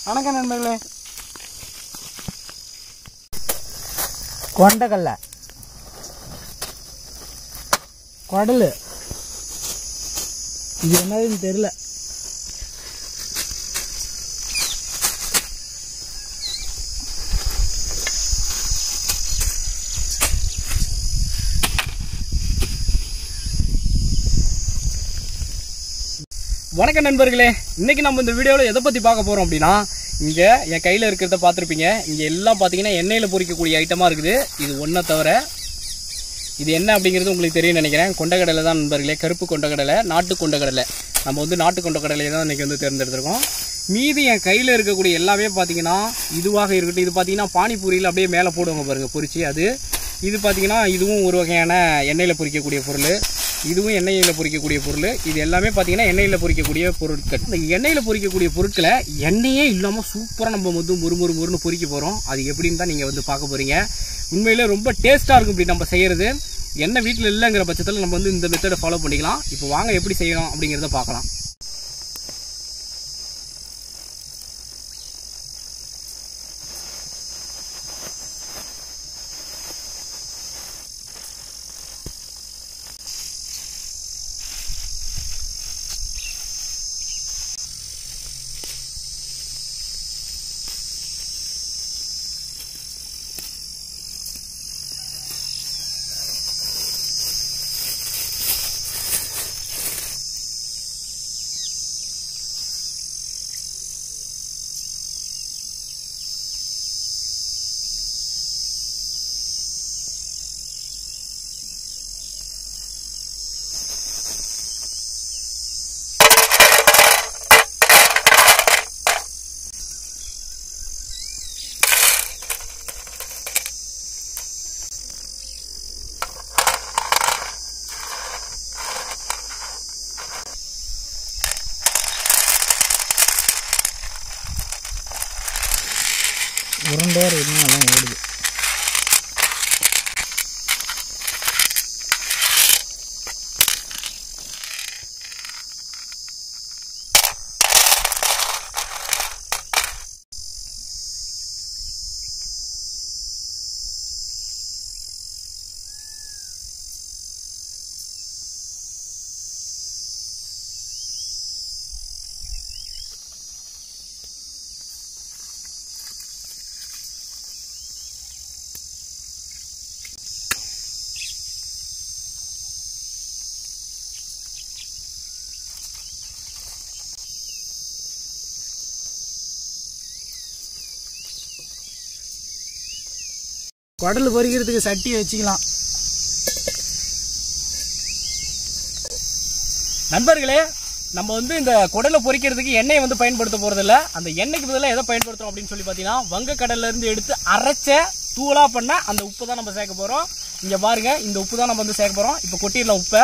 வணக்கம் நண்பர்களே கொண்டக்கடலை குடலு இது என்னதுன்னு தெரியல வணக்கம் நண்பர்களே இன்னைக்கு நம்ம இந்த வீடியோவில் எதை பற்றி பார்க்க போகிறோம் அப்படின்னா இங்கே என் கையில் இருக்கிறத பார்த்துருப்பீங்க இங்கே எல்லாம் பார்த்தீங்கன்னா எண்ணெயில் பொரிக்கக்கூடிய ஐட்டமாக இருக்குது இது ஒன்றை தவிர இது என்ன அப்படிங்கிறது உங்களுக்கு தெரியும் நினைக்கிறேன் கொண்டக்கடலை தான் நண்பர்களே கருப்பு கொண்டக்கடலை நாட்டு கொண்டக்கடலை நம்ம வந்து நாட்டு கொண்டக்கடலையை தான் இன்றைக்கி வந்து தேர்ந்தெடுத்திருக்கோம் மீதி என் கையில் இருக்கக்கூடிய எல்லாமே பார்த்தீங்கன்னா இதுவாக இருக்கட்டும் இது பார்த்தீங்கன்னா பானிபூரியில் அப்படியே மேலே போடுவாங்க பாருங்கள் பொரிச்சு அது இது பார்த்தீங்கன்னா இதுவும் ஒரு வகையான எண்ணெயில் பொரிக்கக்கூடிய பொருள் இதுவும் எண்ணெயில் பொரிக்கக்கூடிய பொருள் இது எல்லாமே பார்த்தீங்கன்னா எண்ணெயில் பொரிக்கக்கூடிய பொருட்கள் இந்த எண்ணெயில் பொரிக்கக்கூடிய பொருட்களை எண்ணெயே இல்லாமல் சூப்பராக நம்ம வந்து முறு முறு முறுன்னு பொரிக்க போகிறோம் அது எப்படின்னு தான் நீங்கள் வந்து பார்க்க போகிறீங்க உண்மையிலே ரொம்ப டேஸ்ட்டாக இருக்கும் இப்படி நம்ம செய்கிறது எண்ணெய் வீட்டில் இல்லைங்கிற பட்சத்தில் நம்ம வந்து இந்த மெத்தடை ஃபாலோ பண்ணிக்கலாம் இப்போ வாங்க எப்படி செய்யலாம் அப்படிங்கிறத பார்க்கலாம் உருண்டையாக இருக்குதுன்னு நல்லா ஓடுது குடல் பொரிக்கிறதுக்கு சட்டி வச்சுக்கலாம் நண்பர்களே நம்ம வந்து இந்த குடலை பொரிக்கிறதுக்கு எண்ணெயை வந்து பயன்படுத்த போறதில்ல அந்த எண்ணெய்க்கு பதிலாக எதை பயன்படுத்துறோம் அப்படின்னு சொல்லி பார்த்தீங்கன்னா வங்க கடல்ல இருந்து எடுத்து அரைச்ச தூளா பண்ண அந்த உப்பு தான் நம்ம சேர்க்க போறோம் இங்க பாருங்க இந்த உப்பு தான் நம்ம வந்து சேர்க்க போறோம் இப்போ கொட்டிடலாம் உப்பை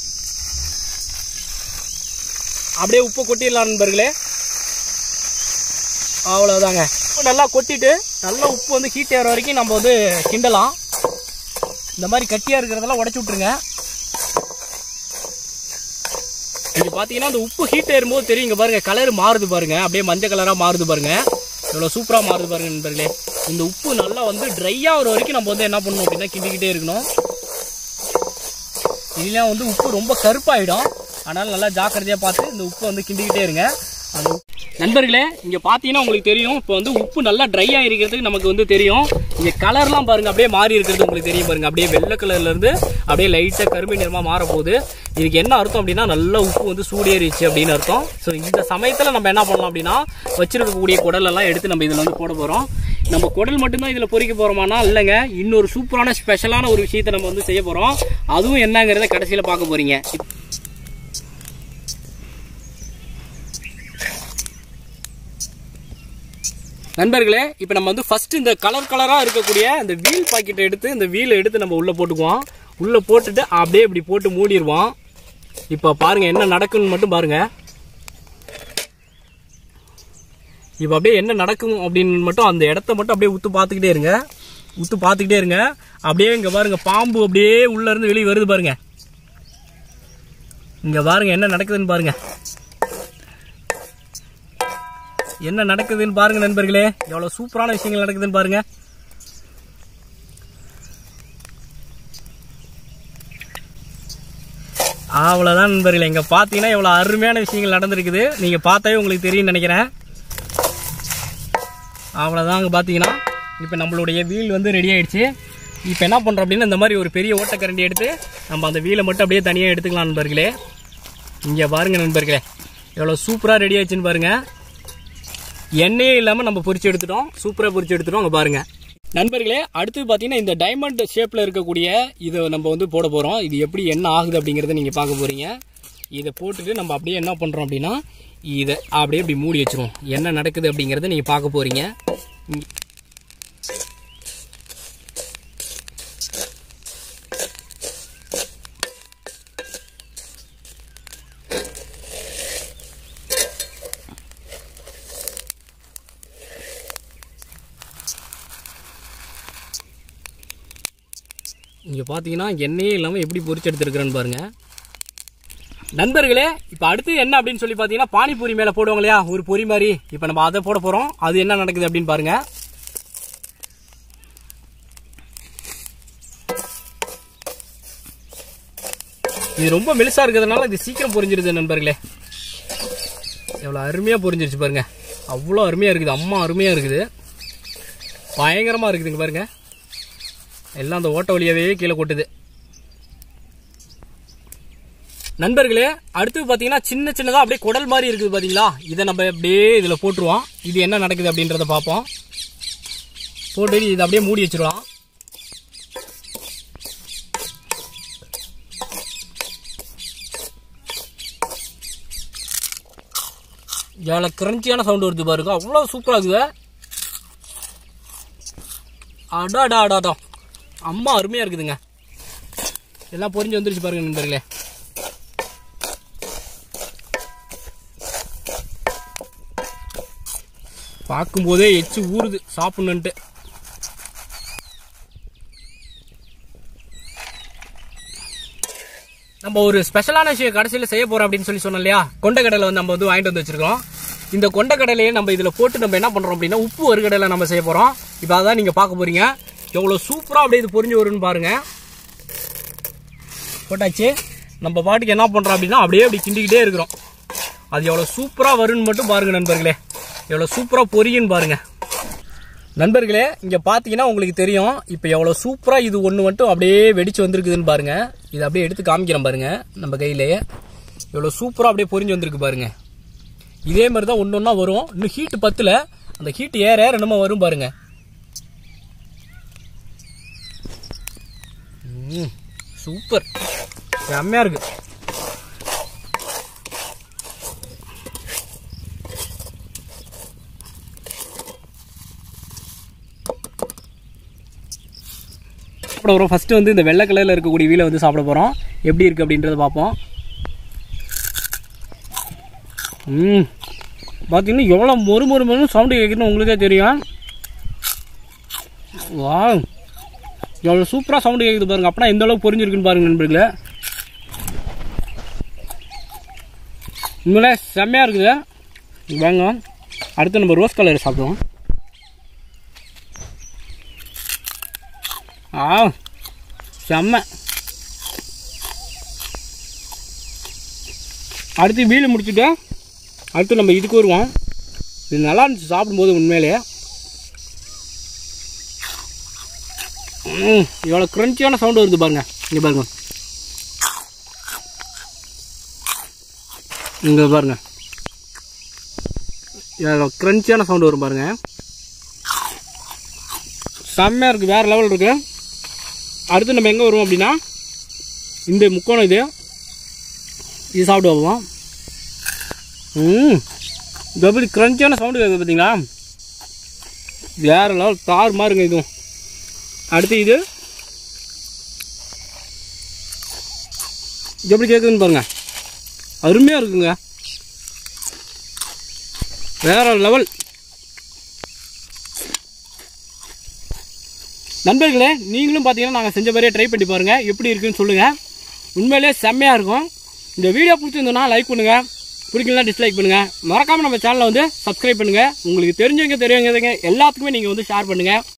அப்படியே உப்பை கொட்டிடலாம் நண்பர்களே அவ்வளோதாங்க உப்பு நல்லா கொட்டிட்டு நல்லா உப்பு வந்து ஹீட் ஏற வரைக்கும் நம்ம வந்து கிண்டலாம் இந்த மாதிரி கட்டியாக இருக்கிறதெல்லாம் உடச்சி விட்ருங்க இங்க பாத்தீங்கன்னா அந்த உப்பு ஹீட் ஏறும்போது தெரியும் இங்க பாருங்க கலர் மாறுது பாருங்க அப்படியே மஞ்சள் கலரா மாறுது பாருங்க எவ்வளவு சூப்பரா மாறுது பாருங்க நண்பர்களே இந்த உப்பு நல்லா வந்து ட்ரை ஆகுற வரைக்கும் நம்ம வந்து என்ன பண்ணணும் அப்படின்னா கிண்டிக்கிட்டே இருக்கணும் இல்லைன்னா வந்து உப்பு ரொம்ப கருப்பாயிடும் அதனால நல்லா ஜாக்கிரதையா பார்த்து இந்த உப்பை வந்து கிண்டிக்கிட்டே இருங்க அந்த உப்பு- நண்பர்களே இங்க பாத்தீங்கன்னா உங்களுக்கு தெரியும் இப்போ வந்து உப்பு நல்லா ட்ரை ஆகிருக்கிறதுக்கு நமக்கு வந்து தெரியும் இங்க கலர்லாம் பாருங்க அப்படியே மாறி இருக்கிறது உங்களுக்கு தெரியும் பாருங்க அப்படியே வெள்ளை கலர்ல இருந்து அப்படியே லைட்டா கருமை நிறமா மாற போகுது இதுக்கு என்ன அர்த்தம் அப்படின்னா நல்லா உப்பு வந்து சூடேறிச்சு அப்படின்னு அர்த்தம் ஸோ இந்த சமயத்துல நம்ம என்ன பண்ணலாம் அப்படின்னா வச்சிருக்கக்கூடிய குடல் எல்லாம் எடுத்து நம்ம இதுல வந்து போட போறோம் நம்ம குடல் மட்டும்தான் இதுல பொரிக்க போறோமானா இல்லைங்க இன்னொரு சூப்பரான ஸ்பெஷலான ஒரு விஷயத்தை நம்ம வந்து செய்ய போறோம் அதுவும் என்னங்கிறத கடைசியில பார்க்க போறீங்க நண்பர்களே இப்போ நம்ம வந்து ஃபர்ஸ்ட் இந்த கலர் கலராக இருக்கக்கூடிய இந்த வீல் பாக்கெட்டை எடுத்து இந்த வீலை எடுத்து நம்ம உள்ளே போட்டுக்குவோம் உள்ளே போட்டுட்டு அப்படியே இப்படி போட்டு மூடிடுவோம் இப்போ பாருங்க என்ன நடக்குன்னு மட்டும் பாருங்க இப்போ அப்படியே என்ன நடக்கும் அப்படின்னு மட்டும் அந்த இடத்த மட்டும் அப்படியே உத்து பார்த்துக்கிட்டே இருங்க உத்து பார்த்துக்கிட்டே இருங்க அப்படியே இங்க பாருங்க பாம்பு அப்படியே உள்ள இருந்து வெளியே வருது பாருங்க இங்க பாருங்க என்ன நடக்குதுன்னு பாருங்க என்ன நடக்குதுன்னு பாருங்க நண்பர்களே எவ்வளவு சூப்பரான விஷயங்கள் நடக்குதுன்னு பாருங்க அவ்வளோதான் நண்பர்களே இங்கே பார்த்தீங்கன்னா எவ்வளோ அருமையான விஷயங்கள் நடந்திருக்குது நீங்கள் பார்த்தாவே உங்களுக்கு தெரியும்னு நினைக்கிறேன் அவ்வளோதான் அங்கே பார்த்தீங்கன்னா இப்போ நம்மளுடைய வீல் வந்து ரெடி ஆயிடுச்சு இப்போ என்ன பண்ணுறோம் அப்படின்னா இந்த மாதிரி ஒரு பெரிய ஓட்டக்கரண்டி எடுத்து நம்ம அந்த வீலை மட்டும் அப்படியே தனியாக எடுத்துக்கலாம் நண்பர்களே இங்கே பாருங்க நண்பர்களே எவ்வளோ சூப்பராக ரெடி ஆயிடுச்சுன்னு பாருங்க எண்ணெயே இல்லாமல் நம்ம பொரிச்சு எடுத்துட்டோம் சூப்பராக பொரிச்சு எடுத்துட்டோம் அங்கே பாருங்க நண்பர்களே அடுத்து பார்த்தீங்கன்னா இந்த டைமண்ட் ஷேப்பில் இருக்கக்கூடிய இதை நம்ம வந்து போட போகிறோம் இது எப்படி என்ன ஆகுது அப்படிங்கிறத நீங்கள் பார்க்க போகிறீங்க இதை போட்டுட்டு நம்ம அப்படியே என்ன பண்ணுறோம் அப்படின்னா இதை அப்படியே இப்படி மூடி வச்சிருவோம் என்ன நடக்குது அப்படிங்கிறத நீங்கள் பார்க்க போகிறீங்க இங்கே பார்த்தீங்கன்னா எண்ணெயே இல்லாமல் எப்படி பொரிச்சு எடுத்துருக்குறேன்னு பாருங்க நண்பர்களே இப்போ அடுத்து என்ன அப்படின்னு சொல்லி பார்த்தீங்கன்னா பானிபூரி மேலே போடுவாங்க இல்லையா ஒரு பொரி மாதிரி இப்போ நம்ம அதை போட போகிறோம் அது என்ன நடக்குது அப்படின்னு பாருங்க இது ரொம்ப மெலிசா இருக்கிறதுனால இது சீக்கிரம் பொரிஞ்சிருது நண்பர்களே எவ்வளோ அருமையாக பொரிஞ்சிருச்சு பாருங்க அவ்வளோ அருமையாக இருக்குது அம்மா அருமையாக இருக்குது பயங்கரமாக இருக்குதுங்க பாருங்க எல்லாம் அந்த ஓட்ட வழியாவே கீழே கொட்டுது நண்பர்களே அடுத்து பார்த்தீங்கன்னா சின்ன சின்னதாக அப்படியே குடல் மாதிரி இருக்குது பார்த்தீங்களா இதை நம்ம அப்படியே இதில் போட்டுருவோம் இது என்ன நடக்குது அப்படின்றத பார்ப்போம் போட்டு இதை அப்படியே மூடி வச்சிருவோம் எவ்வளோ கிரன்ச்சியான சவுண்ட் வருது பாருங்க அவ்வளோ சூப்பராக இருக்குது அடா அடா அடா அடா அம்மா அருமையாக இருக்குதுங்க எல்லாம் பொரிஞ்சு வந்துருச்சு பாருங்க நண்பர்களே பார்க்கும்போதே எச்சு ஊறுது சாப்பிடணுன்ட்டு நம்ம ஒரு ஸ்பெஷலான விஷயம் கடைசியில் செய்ய போறோம் அப்படின்னு சொல்லி சொன்னோம் இல்லையா கொண்டக்கடலை வந்து நம்ம வந்து வாங்கிட்டு வந்து வச்சிருக்கோம் இந்த கொண்டக்கடலையை நம்ம இதில் போட்டு நம்ம என்ன பண்றோம் அப்படின்னா உப்பு வறுகடலை நம்ம செய்ய போறோம் இப்போ அதான் நீங்க பார்க்க போறீங்க எவ்வளோ சூப்பராக அப்படியே இது பொரிஞ்சு வரும்னு பாருங்க போட்டாச்சு நம்ம பாட்டுக்கு என்ன பண்றோம் அப்படின்னா அப்படியே அப்படி கிண்டிக்கிட்டே இருக்கிறோம் அது எவ்வளோ சூப்பராக வரும்னு மட்டும் பாருங்க நண்பர்களே எவ்வளோ சூப்பராக பொரியுன்னு பாருங்க நண்பர்களே இங்கே பார்த்தீங்கன்னா உங்களுக்கு தெரியும் இப்போ எவ்வளோ சூப்பராக இது ஒன்று மட்டும் அப்படியே வெடிச்சு வந்திருக்குதுன்னு பாருங்க இதை அப்படியே எடுத்து காமிக்கிறேன் பாருங்க நம்ம கையிலே எவ்வளோ சூப்பராக அப்படியே பொரிஞ்சு வந்திருக்கு பாருங்க இதே மாதிரி தான் ஒன்று ஒன்றா வரும் இன்னும் ஹீட்டு பத்தில் அந்த ஹீட் ஏற ஏற என்னமோ வரும் பாருங்க ம், சூப்பர் செம்மையாக இருக்கு சாப்பிட போகிறோம் ஃபஸ்ட்டு வந்து இந்த வெள்ளை கலரில் இருக்கக்கூடிய வீலை வந்து சாப்பிட போகிறோம் எப்படி இருக்குது அப்படின்றத பார்ப்போம் ம் பார்த்தீங்கன்னா எவ்வளோ மொறு மொறு மொறு சவுண்டு கேட்குதுன்னு உங்களுக்கே தெரியும் வா எவ்வளோ சூப்பராக சவுண்டு கேட்குது பாருங்க அப்படின்னா எந்த அளவுக்கு பொரிஞ்சிருக்குன்னு பாருங்க நண்பர்களே உண்மையிலே செம்மையாக இருக்குது இங்க வாங்க அடுத்து நம்ம ரோஸ் கலர் சாப்பிடுவோம் ஆ செம்ம அடுத்து வீடு முடிச்சுட்டு அடுத்து நம்ம இதுக்கு வருவோம் இது நல்லா இருந்துச்சு சாப்பிடும்போது உண்மையிலே ம் இவ்வளோ க்ரன்ச்சியான சவுண்டு வருது பாருங்க இங்கே பாருங்க இங்கே பாருங்க இவ்வளோ க்ரன்ச்சியான சவுண்டு வரும் பாருங்க செம்மையாக இருக்குது வேறு லெவல் இருக்குது அடுத்து நம்ம எங்கே வருவோம் அப்படின்னா இந்த முக்கோணம் இது இது சாப்பிட்டு வருவோம் ம் இது எப்படி க்ரன்ச்சியான சவுண்டு கேட்குது பார்த்தீங்களா வேறு லெவல் தார் மாறுங்க இதுவும் அடுத்து இது இது எப்படி கேட்குதுன்னு பாருங்க அருமையாக இருக்குங்க வேற லெவல் நண்பர்களே நீங்களும் பார்த்தீங்கன்னா நாங்கள் செஞ்ச மாதிரியே ட்ரை பண்ணி பாருங்கள் எப்படி இருக்குன்னு சொல்லுங்கள் உண்மையிலே செம்மையாக இருக்கும் இந்த வீடியோ பிடிச்சிருந்தோன்னா லைக் பண்ணுங்கள் பிடிக்கலாம் டிஸ்லைக் பண்ணுங்க மறக்காம நம்ம சேனலை வந்து சப்ஸ்கிரைப் பண்ணுங்க உங்களுக்கு தெரிஞ்சவங்க தெரியாதவங்க எல்லாத்துக்குமே நீங்க வந்து ஷேர் பண்ணுங்க